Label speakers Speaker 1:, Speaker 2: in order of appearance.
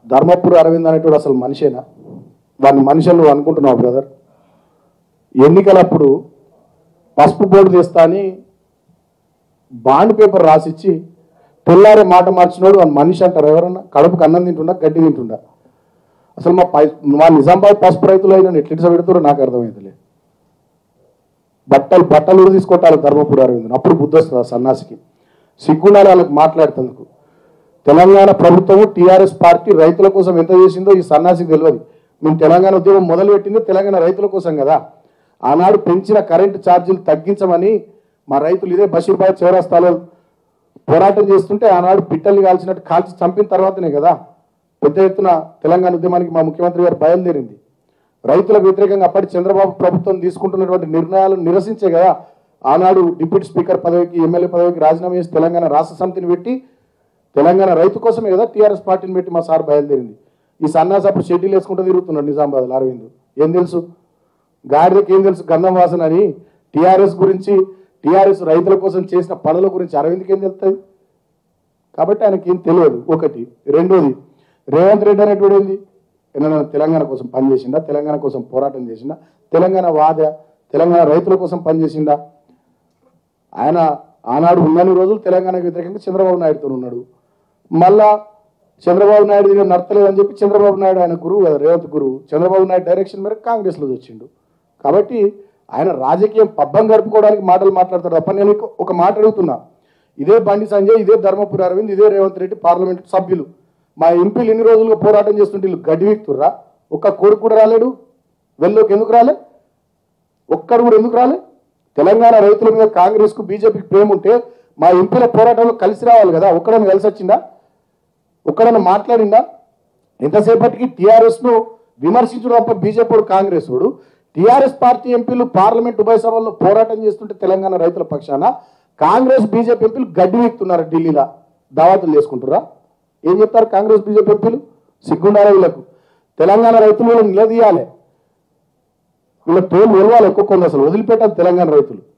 Speaker 1: ధర్మపురి అరవింద్ అనేటోడు అసలు మనిషేనా వాడిని మనిషి అని నువ్వు అనుకుంటున్నావు బ్రదర్ ఎన్నికలప్పుడు పసుపు బోర్డు తీస్తా అని బాండ్ పేపర్ రాసిచ్చి తెల్లారే మాట మార్చినోడు వాడు మనిషి అంటారు ఎవరన్నా కడుపుకి అన్నం తింటుండా గడ్డి తింటుండా అసలు మా పై మా నిజామాబాద్ పసుపు రైతులు అయినా ఎట్లా పెడుతారో నాకు అర్థమైందిలే బట్టలు బట్టలు కూడా తీసుకొట్టాలి ధర్మపురి అరవింద్ అప్పుడు బుద్ధి వస్తుంది ఆ సన్నాసికి సిగ్గుండాలి వాళ్ళకి మాట్లాడుతందుకు తెలంగాణ ప్రభుత్వం టీఆర్ఎస్ పార్టీ రైతుల కోసం ఎంత చేసిందో ఈ సన్నాసికి తెలియదు మేము తెలంగాణ ఉద్యమం మొదలుపెట్టింది తెలంగాణ రైతుల కోసం కదా ఆనాడు పెంచిన కరెంటు ఛార్జీలు తగ్గించమని మా రైతులు ఇదే బషీర్బాద్ చౌరస్తాలో పోరాటం చేస్తుంటే ఆనాడు పిట్టల్ని కాల్చినట్టు కాల్చి చంపిన తర్వాతనే కదా పెద్ద ఎత్తున తెలంగాణ ఉద్యమానికి మా ముఖ్యమంత్రి గారు బయలుదేరింది రైతులకు వ్యతిరేకంగా అప్పటి చంద్రబాబు ప్రభుత్వం తీసుకుంటున్నటువంటి నిర్ణయాలను నిరసించే కదా ఆనాడు డిప్యూటీ స్పీకర్ పదవికి ఎమ్మెల్యే పదవికి రాజీనామా చేసి తెలంగాణ రాష్ట్ర సమితిని పెట్టి తెలంగాణ రైతు కోసమే కదా టీఆర్ఎస్ పార్టీని పెట్టి మా సార్ బయలుదేరింది ఈ సన్నాసి అప్పుడు షెడ్యూల్ వేసుకుంటూ తిరుగుతున్నాడు నిజామాబాద్ అరవింద్ ఏం తెలుసు గాడిదకి ఏం తెలుసు గంధం వాసన అని టీఆర్ఎస్ గురించి టీఆర్ఎస్ రైతుల కోసం చేసిన పనుల గురించి అరవింద్కి ఏం తెలుస్తుంది కాబట్టి ఆయనకి ఏం తెలియదు ఒకటి రెండోది రేవంత్ రెడ్డి అనేటువంటి ఏంది ఏమైనా తెలంగాణ కోసం పనిచేసిండా తెలంగాణ కోసం పోరాటం చేసిండా తెలంగాణ వాద తెలంగాణ రైతుల కోసం పనిచేసిండా ఆయన ఆనాడు ఉన్నన్ని రోజులు తెలంగాణకు వ్యతిరేకంగా చంద్రబాబు నాయుడుతో ఉన్నాడు మళ్ళా చంద్రబాబు నాయుడు దీన్ని నడతలేదు అని చెప్పి చంద్రబాబు నాయుడు ఆయన గురువు కదా రేవంత్ గురువు చంద్రబాబు నాయుడు డైరెక్షన్ మేరకు కాంగ్రెస్లో వచ్చిండు కాబట్టి ఆయన రాజకీయం పబ్బం గడుపుకోవడానికి మాటలు మాట్లాడతాడు తప్ప నేను ఇంకో- ఒక మాట అడుగుతున్నా ఇదే బండి సంజయ్ ఇదే ధర్మపురి అరవింద్ ఇదే రేవంత్ రెడ్డి పార్లమెంట్ సభ్యులు మా ఎంపీలు ఎన్ని రోజులుగా పోరాటం చేస్తుంటే వీళ్ళు గడ్డి వీక్తుర్రా ఒక్క కొడుకు కూడా రాలేడు వెళ్ళోకి ఎందుకు రాలే ఒక్కడు కూడా ఎందుకు రాలే తెలంగాణ రైతుల మీద కాంగ్రెస్ కు బీజేపీకి ప్రేమ ఉంటే మా ఎంపీల పోరాటంలో కలిసి రావాలి కదా ఒక్కడన్నా కలిసి వచ్చిందా ఒక్కడన్నా మాట్లాడిందా ఎంతసేపటికి టీఆర్ఎస్ ను విమర్శించడం తప్ప బీజేపీ కాంగ్రెస్ వాడు టీఆర్ఎస్ పార్టీ ఎంపీలు పార్లమెంట్ ఉభయ సభల్లో పోరాటం చేస్తుంటే తెలంగాణ రైతుల పక్షాన కాంగ్రెస్ బీజేపీ ఎంపీలు గడ్డి వీక్తున్నారు ఢిల్లీలో దావాతులు చేసుకుంటారా ఏం చెప్తారు కాంగ్రెస్ బీజేపీ ఎంపీలు సిగ్గుండాలి వీళ్ళకు తెలంగాణ రైతులు వీళ్ళని నిలదీయాలి వీళ్ళ తోలు నిలవాలి ఒక్కొక్కరు అసలు వదిలిపెట్టాలి తెలంగాణ రైతులు